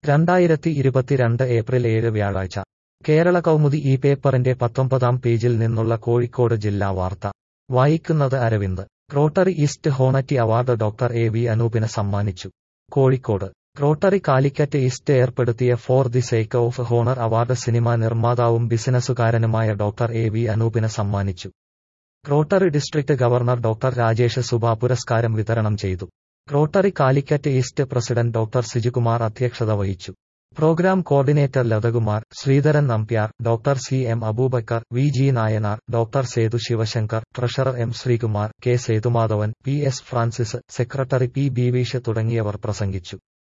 രണ്ടായിരത്തി ഇരുപത്തിരണ്ട് ഏപ്രിൽ ഏഴ് വ്യാഴാഴ്ച കേരള കൗമുദി ഈ പേപ്പറിന്റെ പത്തൊമ്പതാം പേജിൽ നിന്നുള്ള കോഴിക്കോട് ജില്ലാ വാർത്ത വായിക്കുന്നത് അരവിന്ദ് റോട്ടറി ഈസ്റ്റ് ഹോണറ്റി അവാർഡ് ഡോക്ടർ എ വി അനൂപിന് സമ്മാനിച്ചു കോഴിക്കോട് റോട്ടറി കാലിക്കറ്റ് ഈസ്റ്റ് ഏർപ്പെടുത്തിയ for the sake of honour award cinema നിർമ്മാതാവും ബിസിനസ്സുകാരനുമായ ഡോക്ടർ എ വി അനൂപിന് സമ്മാനിച്ചു rotary district governor doctor Rajesh Suba പുരസ്കാരം വിതരണം ചെയ്തു rotary Calicut east president doctor Sijukumar അധ്യക്ഷത വഹിച്ചു programme coordinator Lathakumar Sreedharan Nambiar doctor C M Aboobacker V G Nayanar doctor Sethu Sivasankar treasurer M Sreekumar K Sethumadhavan P S Francis secretary P Beevish തുടങ്ങിയവർ പ്രസംഗിച്ചു